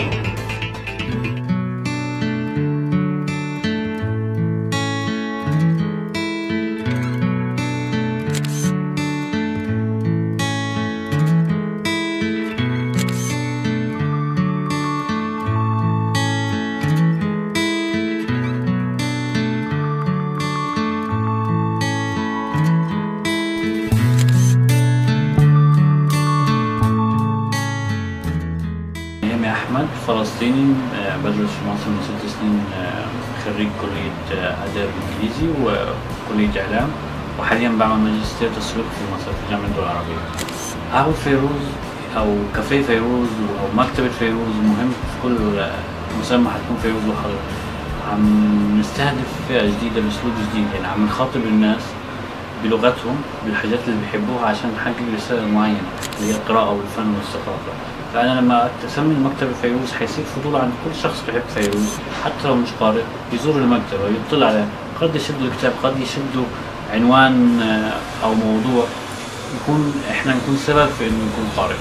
يامي أحمد فلسطيني آه، بدرس في مصر من ست سنين آه، خريج كلية آه، آداب إنجليزي وكلية إعلام وحاليا بعمل ماجستير تسويق في مصر في جامعة الدول العربية. قهوة فيروز أو كافيه فيروز أو مكتبة فيروز مهم في كل آه، مسمى هتكون فيروز وحضرتك. عم نستهدف فئة جديدة بأسلوب جديد يعني عم نخاطب الناس بلغتهم بالحاجات اللي بيحبوها عشان نحقق رسالة معينة اللي هي القراءة والفن والثقافة فأنا لما أسمي المكتبة فيروز حيصير فضول عند كل شخص بيحب فيروز حتى لو مش قارئ يزور المكتبة يطلع عليها قد يشد الكتاب قد يشده عنوان آه، أو موضوع يكون إحنا نكون سبب في إنه يكون قارئ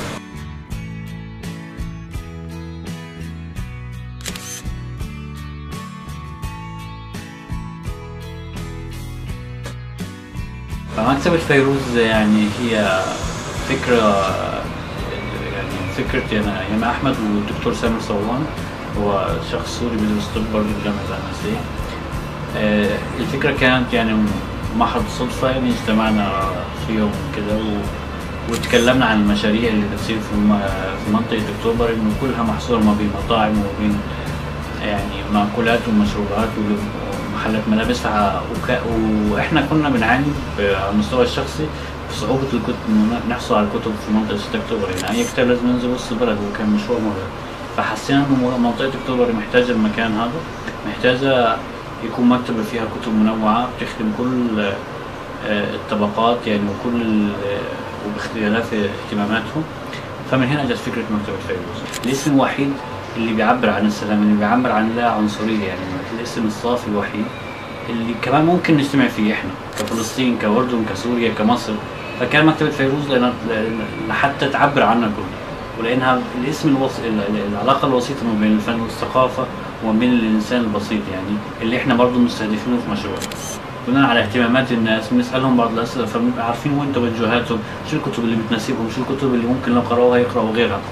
فمكتبة فيروز يعني هي فكرة يعني فكرة أنا ياما أحمد والدكتور سامر صوان هو شخص سوري بيدرس طب برضه في جامعة الهندسية آه، الفكرة كانت يعني محض صدفة يعني اجتمعنا في يوم كده و... وتكلمنا عن المشاريع اللي بتصير في الم- في منطقة أكتوبر إنه كلها محصورة ما بين مطاعم وما بين يعني مأكولات ومشروبات ومحلات ملابس فع- وك... واحنا كنا بنعاني ب- على المستوى الشخصي بصعوبة الكتب إنه نحصل على الكتب في منطقة 6 أكتوبر يعني أي كتاب لازم ينزل وسط البلد وكان مشروع مرعب فحسينا إنه منطقة أكتوبر محتاجة المكان هذا محتاجة يكون مكتبة فيها كتب منوعة بتخدم كل آه، الطبقات يعني وكل ال- وباختلاف اهتماماتهم فمن هنا جت فكرة مكتبة فيروز الاسم الوحيد اللي بيعبر عن السلام اللي بيعبر عن لا عنصرية يعني الاسم الصافي الوحيد اللي كمان ممكن نجتمع فيه احنا كفلسطين كأردن كسوريا كمصر فكان مكتبة فيروز لأن لأن- لحتى تعبر عنا كلنا ولأنها الاسم الوص... ال- ال- العلاقة الوسيطة ما بين الفن والثقافة وما بين الإنسان البسيط يعني اللي احنا برضه مستهدفينه في مشروعنا بناء على اهتمامات الناس بنسالهم بعض الاسئله فبنبقى عارفين وين توجهاتهم شو الكتب اللي بتناسبهم شو الكتب اللي ممكن لو قراوها يقراوا غيرها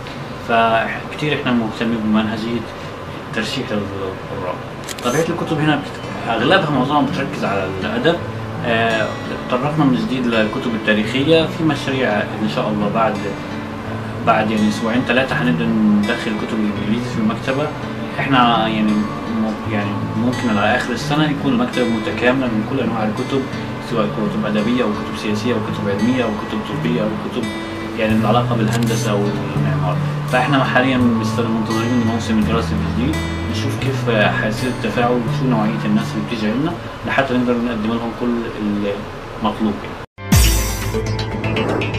فكتير احنا مهتمين بمنهجيه ترشيح القراء طبيعه الكتب هنا بت- اغلبها معظمها بتركز على الادب آه، تطرقنا من جديد للكتب التاريخيه في مشاريع ان شاء الله بعد بعد يعني اسبوعين ثلاثه هنبدا ندخل الكتب الانجليزي في المكتبه احنا يعني م- يعني ممكن على اخر السنه يكون المكتبه متكامله من كل انواع الكتب سواء كتب ادبيه او كتب سياسيه او كتب علميه او كتب طبيه او كتب يعني العلاقه بالهندسه او المعمار فاحنا حاليا مست- منتظرين الموسم الدراسي الجديد نشوف كيف حيصير التفاعل وشو نوعيه الناس اللي بتيجي عندنا لحتى نقدر نقدم لهم كل المطلوب يعني.